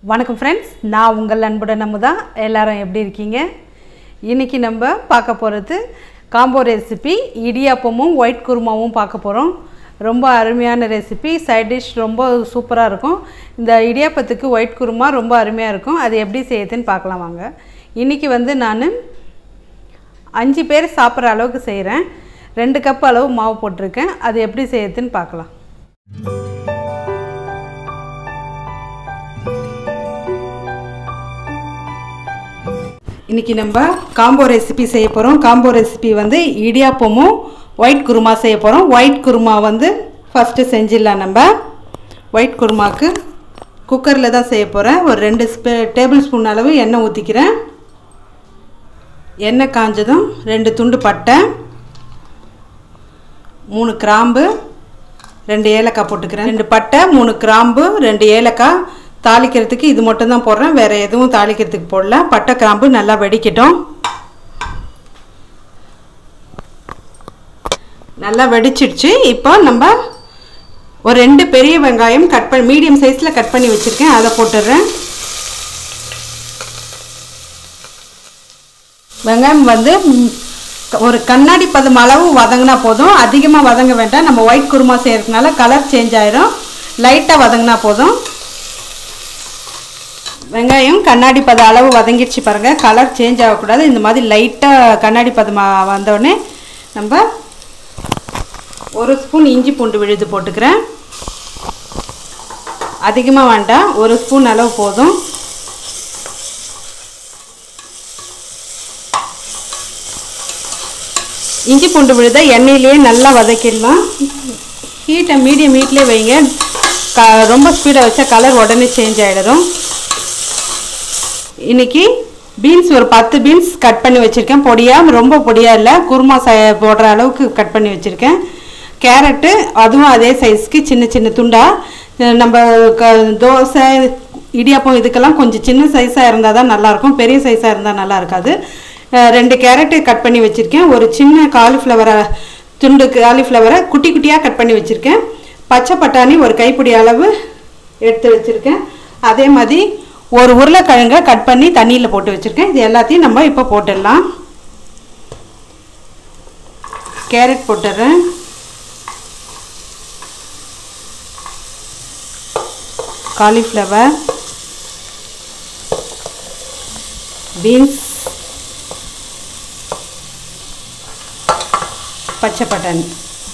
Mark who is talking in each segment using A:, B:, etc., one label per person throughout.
A: வணக்கம் ஃப்ரெண்ட்ஸ் நான் உங்கள் அன்புடன் நம்ம தான் எல்லாரும் எப்படி இருக்கீங்க இன்றைக்கி நம்ம பார்க்க போகிறது காம்போ ரெசிபி இடியாப்பமும் ஒயிட் குருமாவும் பார்க்க போகிறோம் ரொம்ப அருமையான ரெசிபி சைட் டிஷ் ரொம்ப சூப்பராக இருக்கும் இந்த இடியாப்பத்துக்கு ஒயிட் குருமா ரொம்ப அருமையாக இருக்கும் அது எப்படி செய்யுதுன்னு பார்க்கலாம் வாங்க இன்றைக்கி வந்து நான் அஞ்சு பேர் சாப்பிட்ற அளவுக்கு செய்கிறேன் ரெண்டு கப் அளவு மாவு போட்டிருக்கேன் அது எப்படி செய்யுதுன்னு பார்க்கலாம் இன்றைக்கி நம்ம காம்போ ரெசிபி செய்ய போகிறோம் காம்போ ரெசிபி வந்து இடியாப்பமும் ஒயிட் குருமா செய்ய போகிறோம் ஒயிட் குருமா வந்து ஃபஸ்ட்டு செஞ்சிடலாம் நம்ம ஒயிட் குருமாவுக்கு குக்கரில் தான் செய்ய போகிறேன் ஒரு ரெண்டு ஸ்பே டேபிள் ஸ்பூன் அளவு எண்ணெய் ஊற்றிக்கிறேன் எண்ணெய் காஞ்சதும் ரெண்டு துண்டு பட்டை மூணு கிராம்பு ரெண்டு ஏலக்காய் போட்டுக்கிறேன் ரெண்டு பட்டை மூணு கிராம்பு ரெண்டு ஏலக்காய் தாளிக்கிறதுக்கு இது மட்டும் தான் போடுறேன் வேறு எதுவும் தாளிக்கிறதுக்கு போடல பட்டை கிராம்பு நல்லா வெடிக்கட்டும் நல்லா வெடிச்சிடுச்சு இப்போ நம்ம ஒரு ரெண்டு பெரிய வெங்காயம் கட் பண்ணி மீடியம் சைஸில் கட் பண்ணி வச்சுருக்கேன் அதை போட்டுடுறேன் வெங்காயம் வந்து ம், ஒரு கண்ணாடி பதம் அளவு வதங்கினா போதும் அதிகமாக வதங்க வேண்டாம் நம்ம ஒயிட் குருமா செய்கிறதுனால கலர் சேஞ்ச் ஆயிரும் லைட்டாக வதங்கினா போதும் வெங்காயம் கண்ணாடி பத அளவு வதங்கிடுச்சு பாருங்கள் கலர் சேஞ்ச் ஆகக்கூடாது இந்த மாதிரி லைட்டாக கண்ணாடி பதம் வந்தோடனே நம்ம ஒரு ஸ்பூன் இஞ்சி பூண்டு விழுது போட்டுக்கிறேன் அதிகமாக வேண்டாம் ஒரு ஸ்பூன் அளவு போதும் இஞ்சி பூண்டு விழுத எண்ணெயிலேயே நல்லா வதக்கிடலாம் ஹீட்டை மீடியம் ஹீட்லேயே வைங்க க ரொம்ப ஸ்பீடாக வச்சா கலர் உடனே சேஞ்ச் ஆகிடும் இன்னைக்கு பீன்ஸ் ஒரு பத்து பீன்ஸ் கட் பண்ணி வச்சுருக்கேன் பொடியாக ரொம்ப பொடியாக இல்லை குருமா ச போடுற அளவுக்கு கட் பண்ணி வச்சுருக்கேன் கேரட்டு அதுவும் அதே சைஸ்க்கு சின்ன சின்ன துண்டாக நம்ம க தோசை இடியாப்பம் இதுக்கெல்லாம் கொஞ்சம் சின்ன சைஸாக இருந்தால் தான் நல்லாயிருக்கும் பெரிய சைஸாக இருந்தால் நல்லா இருக்காது அஹ் ரெண்டு கேரட்டு கட் பண்ணி வச்சுருக்கேன் ஒரு சின்ன காலிஃப்ளவரை துண்டு காலிஃப்ளவரை குட்டி குட்டியாக கட் பண்ணி வச்சுருக்கேன் பச்சை பட்டாணி ஒரு கைப்பிடி அளவு எடுத்து வச்சுருக்கேன் அதே மாதிரி ஒரு உருளைக்கிழங்கை கட் பண்ணி தண்ணியில் போட்டு வச்சுருக்கேன் இது எல்லாத்தையும் நம்ம இப்போ போட்டுடலாம் கேரட் போட்டுடுறேன் காலிஃப்ளவர் பீன்ஸ் பச்சை பட்டாணி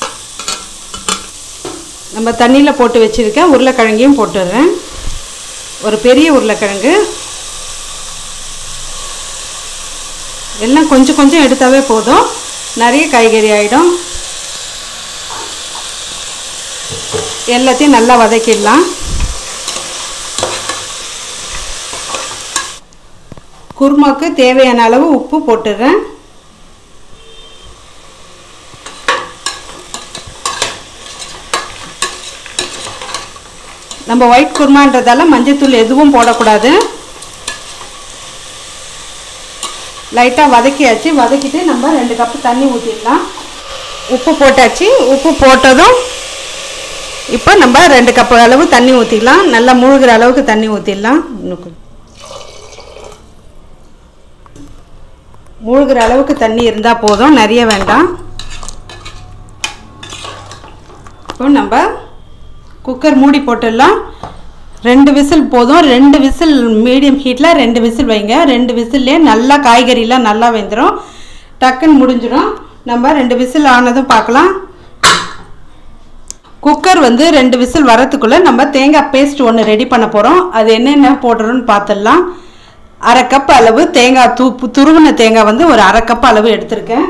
A: நம்ம தண்ணியில் போட்டு வச்சுருக்கேன் உருளைக்கிழங்கையும் போட்டுடுறேன் ஒரு பெரிய உருளைக்கிழங்கு எல்லாம் கொஞ்சம் கொஞ்சம் எடுத்தாவே போதும் நிறைய காய்கறி ஆகிடும் எல்லாத்தையும் நல்லா வதக்கிடலாம் குருமாக்கு தேவையான அளவு உப்பு போட்டுடுறேன் நம்ம ஒயிட் குருமான்றதால மஞ்சத்தூள் எதுவும் போடக்கூடாது லைட்டாக வதக்கியாச்சு வதக்கிட்டு நம்ம ரெண்டு கப்பு தண்ணி ஊற்றிடலாம் உப்பு போட்டாச்சு உப்பு போட்டதும் இப்போ நம்ம ரெண்டு கப்பு அளவு தண்ணி ஊற்றிடலாம் நல்லா முழுகிற அளவுக்கு தண்ணி ஊற்றிடலாம் இன்னும் கொஞ்சம். முழுகிற அளவுக்கு தண்ணி இருந்தால் போதும் நிறைய வேண்டாம் இப்போ நம்ம குக்கர் மூடி போட்டுடலாம் ரெண்டு விசில் போதும் ரெண்டு விசில் மீடியம் ஹீட்டில் ரெண்டு விசில் வைங்க ரெண்டு விசில்லே நல்லா காய்கறிலாம் நல்லா வெந்துடும் டக்குன்னு முடிஞ்சிடும் நம்ம ரெண்டு விசில் ஆனதும் பார்க்கலாம் குக்கர் வந்து ரெண்டு விசில் வரத்துக்குள்ளே நம்ம தேங்காய் பேஸ்ட் ஒன்று ரெடி பண்ண போகிறோம் அது என்னென்ன போடுறோன்னு பார்த்துடலாம் அரை கப் அளவு தேங்காய் தூப்பு துருவின தேங்காய் வந்து ஒரு அரை கப் அளவு எடுத்திருக்கேன்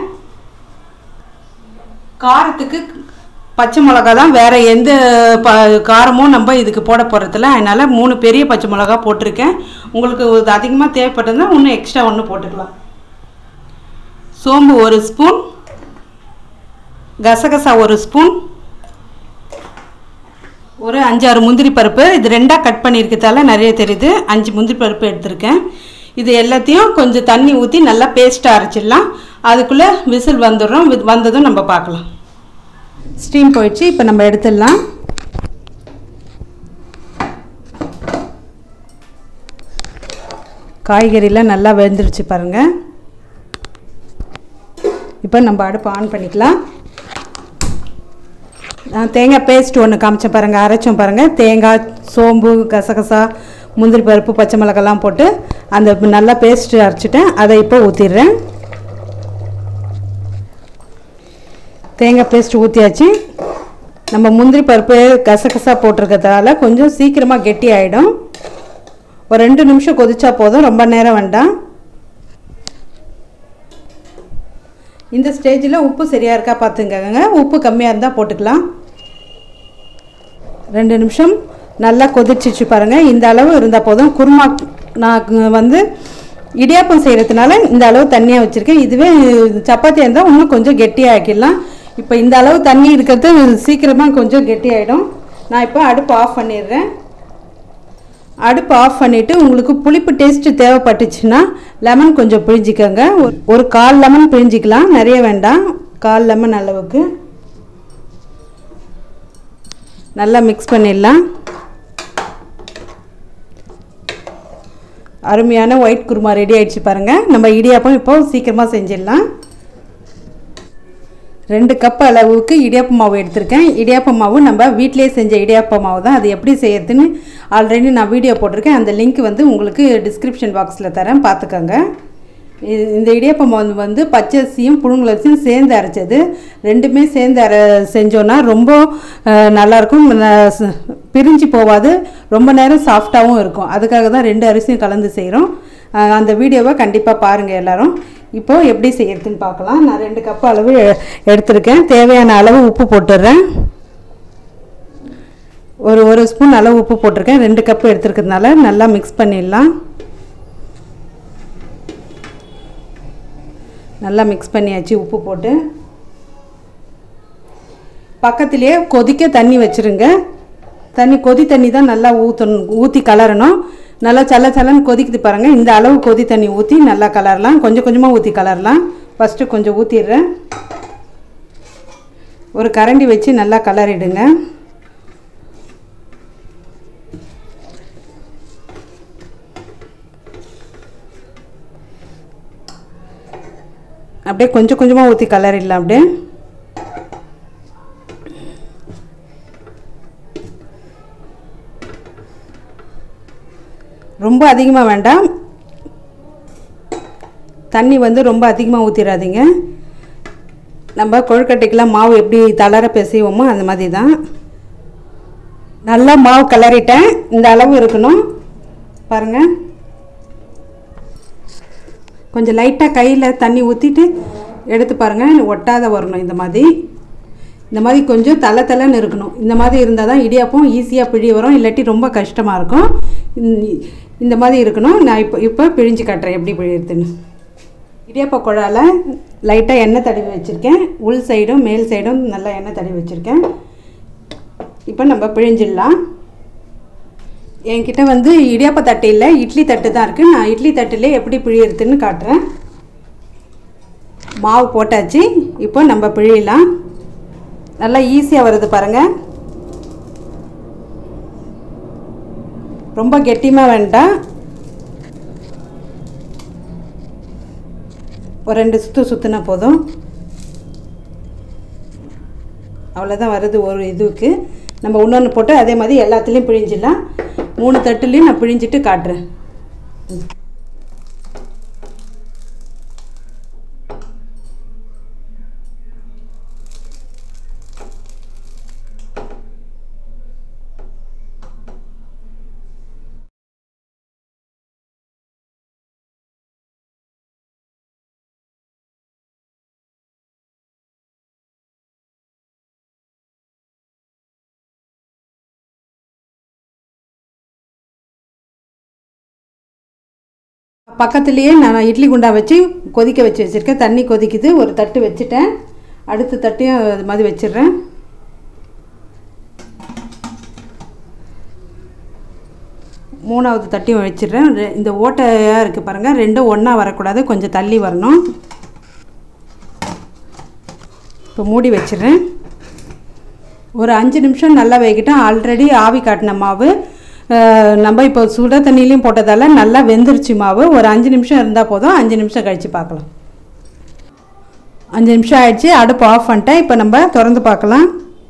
A: காரத்துக்கு பச்சை மிளகா தான் வேறு எந்த ப காரமும் நம்ம இதுக்கு போட போகிறதில்ல அதனால் மூணு பெரிய பச்சை மிளகா போட்டிருக்கேன் உங்களுக்கு இது அதிகமாக தேவைப்பட்டதுன்னா இன்னும் எக்ஸ்ட்ரா ஒன்று போட்டுக்கலாம் சோம்பு ஒரு ஸ்பூன் கசகசா ஒரு ஸ்பூன் ஒரு அஞ்சாறு முந்திரி பருப்பு இது ரெண்டாக கட் பண்ணியிருக்கதால நிறைய தெரியுது அஞ்சு முந்திரி பருப்பு எடுத்திருக்கேன் இது எல்லாத்தையும் கொஞ்சம் தண்ணி ஊற்றி நல்லா பேஸ்ட்டாக அரைச்சிடலாம் அதுக்குள்ளே விசில் வந்துடுறோம் வி- வந்ததும் நம்ம பார்க்கலாம் ஸ்டீம் போயிடுச்சு இப்போ நம்ம எடுத்துடலாம் காய்கறிலாம் நல்லா வெந்துருச்சு பாருங்கள் இப்போ நம்ம அடுப்பு ஆன் பண்ணிக்கலாம் நான் தேங்காய் பேஸ்ட் ஒன்று காமிச்சேன் பாருங்கள் அரைச்சோம் பாருங்கள் தேங்காய் சோம்பு கசகசா முந்திரி பருப்பு பச்சை மிளகாலாம் போட்டு அந்த நல்லா பேஸ்ட் அரைச்சிட்டேன் அதை இப்போ ஊற்றிடுறேன் தேங்காய் பேஸ்ட் ஊற்றியாச்சு நம்ம முந்திரி பருப்பு கசகசா போட்டிருக்கிறதால கொஞ்சம் சீக்கிரமாக கெட்டி ஆகிடும் ஒரு ரெண்டு நிமிஷம் கொதிச்சா போதும் ரொம்ப நேரம் வேண்டாம் இந்த ஸ்டேஜில் உப்பு சரியாக இருக்கா பார்த்துக்கங்க உப்பு கம்மியாக இருந்தால் போட்டுக்கலாம் ரெண்டு நிமிஷம் நல்லா கொதிச்சிச்சு பாருங்கள் இந்த அளவு இருந்தால் போதும் குருமா நான் வந்து இடியாப்பம் செய்கிறதுனால இந்த அளவு தண்ணியாக வச்சுருக்கேன் இதுவே சப்பாத்தியாக இருந்தால் இன்னும் கொஞ்சம் கெட்டியாக ஆக்கிடலாம் இப்போ இந்த அளவு தண்ணி இருக்கிறது சீக்கிரமாக கொஞ்சம் கெட்டியாயிடும் நான் இப்போ அடுப்பு ஆஃப் பண்ணிடுறேன் அடுப்பு ஆஃப் பண்ணிவிட்டு உங்களுக்கு புளிப்பு டேஸ்ட்டு தேவைப்பட்டுச்சுன்னா லெமன் கொஞ்சம் பிழிஞ்சிக்கோங்க ஒரு- ஒரு கால் லெமன் பிழிஞ்சிக்கலாம் நிறைய வேண்டாம் கால் லெமன் அளவுக்கு நல்லா மிக்ஸ் பண்ணிடலாம் அருமையான ஒயிட் குருமா ரெடி ஆயிடுச்சு பாருங்கள் நம்ம இடியாப்பம் இப்போ சீக்கிரமாக செஞ்சிடலாம் ரெண்டு கப் அளவுக்கு இடியாப்ப மாவு எடுத்திருக்கேன் இடியாப்ப மாவு நம்ம வீட்டிலேயே செஞ்ச இடியாப்ப மாவு தான் அது எப்படி செய்யறதுன்னு ஆல்ரெடி நான் வீடியோ போட்டிருக்கேன் அந்த லிங்க் வந்து உங்களுக்கு டிஸ்கிரிப்ஷன் பாக்ஸில் தரேன் பார்த்துக்கோங்க இது- இந்த இடியாப்ப மாவு வந்து பச்சரிசியும் புழுங்கலரிசியும் சேர்ந்து அரைச்சது ரெண்டுமே சேர்ந்து அரை செஞ்சோன்னா ரொம்ப அஹ், நல்லாயிருக்கும் ந- ச- பிரிஞ்சு போகாது ரொம்ப நேரம் சாஃப்டாகவும் இருக்கும் அதுக்காக தான் ரெண்டு அரிசியும் கலந்து செய்கிறோம் அந்த வீடியோவை கண்டிப்பாக பாருங்கள் எல்லாரும் இப்போது எப்படி செய்யறதுன்னு பார்க்கலாம் நான் ரெண்டு கப் அளவு எ- எடுத்திருக்கேன் தேவையான அளவு உப்பு போட்டுடுறேன் ஒரு ஒரு ஸ்பூன் அளவு உப்பு போட்டிருக்கேன் ரெண்டு கப் எடுத்துருக்கிறதுனால நல்லா மிக்ஸ் பண்ணிடலாம் நல்லா மிக்ஸ் பண்ணியாச்சு உப்பு போட்டு பக்கத்துலேயே கொதிக்க தண்ணி வச்சுருங்க தண்ணி கொதி தண்ணி தான் நல்லா ஊற்றணும் ஊற்றி கலரணும் நல்லா சல்ல சல்லன்னு கொதிக்குது பாருங்கள் இந்த அளவு கொதி தண்ணி ஊற்றி நல்லா கலரலாம் கொஞ்சம் கொஞ்சமாக ஊற்றி கலரலாம் ஃபஸ்ட்டு கொஞ்சம் ஊற்றிடுறேன் ஒரு கரண்டி வச்சு நல்லா கலரிடுங்க அப்படியே கொஞ்சம் கொஞ்சமாக ஊற்றி கலரிடலாம் அப்படியே ரொம்ப அதிகமாக வேண்டாம் தண்ணி வந்து ரொம்ப அதிகமாக ஊற்றிடாதீங்க நம்ம கொழுக்கட்டைக்கெலாம் மாவு எப்படி தளர பிசைவோமோ அந்த மாதிரி தான் நல்லா மாவு கிளறிட்டேன் இந்த அளவு இருக்கணும் பாருங்கள் கொஞ்சம் லைட்டாக கையில் தண்ணி ஊற்றிட்டு எடுத்து பாருங்கள் ஒட்டாத வரணும் இந்த மாதிரி இந்த மாதிரி கொஞ்சம் தலை தலைன்னு இருக்கணும் இந்த மாதிரி இருந்தால் தான் இடியாப்பம் ஈஸியாக பிழி வரும் இல்லாட்டி ரொம்ப கஷ்டமாக இருக்கும் இந்த- இந்த மாதிரி இருக்கணும் நான் இப்போ இப்போ பிழிஞ்சு காட்டுறேன் எப்படி பிழியறதுன்னு இடியாப்ப குழால லைட்டாக எண்ணெய் தடவி வச்சுருக்கேன் உள் சைடும் மேல் சைடும் நல்லா எண்ணெய் தடவி வச்சுருக்கேன் இப்போ நம்ம பிழிஞ்சிடலாம் என்கிட்ட வந்து இடியாப்ப தட்டு இல்லை இட்லி தட்டு தான் இருக்குது நான் இட்லி தட்டுல எப்படி பிழியறதுன்னு காட்டுறேன் மாவு போட்டாச்சு இப்போ நம்ம பிழியலாம் நல்லா ஈஸியாக வருது பாருங்கள் ரொம்ப கெட்டியமாக வேண்டாம் ஒரு ரெண்டு சுற்று சுற்றினா போதும் அவ்வளோதான் வருது ஒரு இதுக்கு நம்ம இன்னொன்று போட்டு அதே மாதிரி எல்லாத்துலேயும் பிழிஞ்சிடலாம் மூணு தட்டுலேயும் நான் பிழிஞ்சிட்டு காட்டுறேன் பக்கத்துலேயே நான் இட்லி குண்டா வச்சு கொதிக்க வச்சு வச்சுருக்கேன் தண்ணி கொதிக்குது ஒரு தட்டு வச்சுட்டேன் அடுத்த தட்டையும் அது மாதிரி வச்சிடுறேன் மூணாவது தட்டியும் வச்சிடுறேன் ரெ- இந்த ஓட்டையாக இருக்குது பாருங்கள் ரெண்டும் ஒன்றா வரக்கூடாது கொஞ்சம் தள்ளி வரணும் இப்போ மூடி வச்சிடுறேன் ஒரு அஞ்சு நிமிஷம் நல்லா வேகிட்டேன் ஆல்ரெடி ஆவி காட்டின மாவு அஹ், நம்ம இப்போ சுட தண்ணியிலையும் போட்டதால நல்லா வெந்துருச்சு மாவு ஒரு அஞ்சு நிமிஷம் இருந்தால் போதும் அஞ்சு நிமிஷம் கழித்து பார்க்கலாம் அஞ்சு நிமிஷம் ஆயிடுச்சு அடுப்பு ஆஃப் பண்ணிட்டேன் இப்போ நம்ம திறந்து பார்க்கலாம்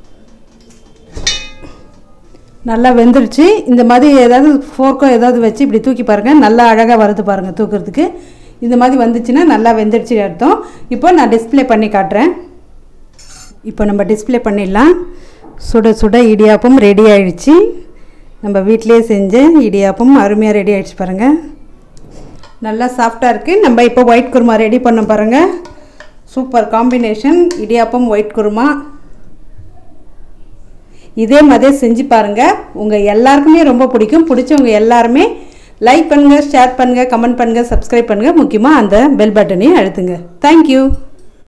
A: நல்லா வெந்துருச்சு இந்த மாதிரி ஏதாவது ஃபோர்க்கோ ஏதாவது வச்சு இப்படி தூக்கி பாருங்கள் நல்லா அழகாக வருது பாருங்கள் தூக்குறதுக்கு இந்த மாதிரி வந்துச்சுன்னா நல்லா வெந்துருச்சு அர்த்தம் இப்போ நான் டிஸ்ப்ளே பண்ணி காட்டுறேன் இப்போ நம்ம டிஸ்ப்ளே பண்ணிடலாம் சுட சுட இடியாப்பம் ரெடி ஆயிடுச்சு நம்ம வீட்டிலேயே செஞ்ச இடியாப்பம் அருமையாக ரெடி ஆயிடுச்சு பாருங்கள் நல்லா சாஃப்டாக இருக்குது நம்ம இப்போ ஒயிட் குருமா ரெடி பண்ண பாருங்கள் சூப்பர் காம்பினேஷன் இடியாப்பம் ஒயிட் குருமா இதே மாதிரி செஞ்சு பாருங்கள் உங்கள் எல்லாருக்குமே ரொம்ப பிடிக்கும் பிடிச்சவங்க எல்லாருமே லைக் பண்ணுங்கள் ஷேர் பண்ணுங்கள் கமெண்ட் பண்ணுங்கள் சப்ஸ்கிரைப் பண்ணுங்கள் முக்கியமாக அந்த பெல் பட்டனையும் அழுத்துங்க தேங்க்யூ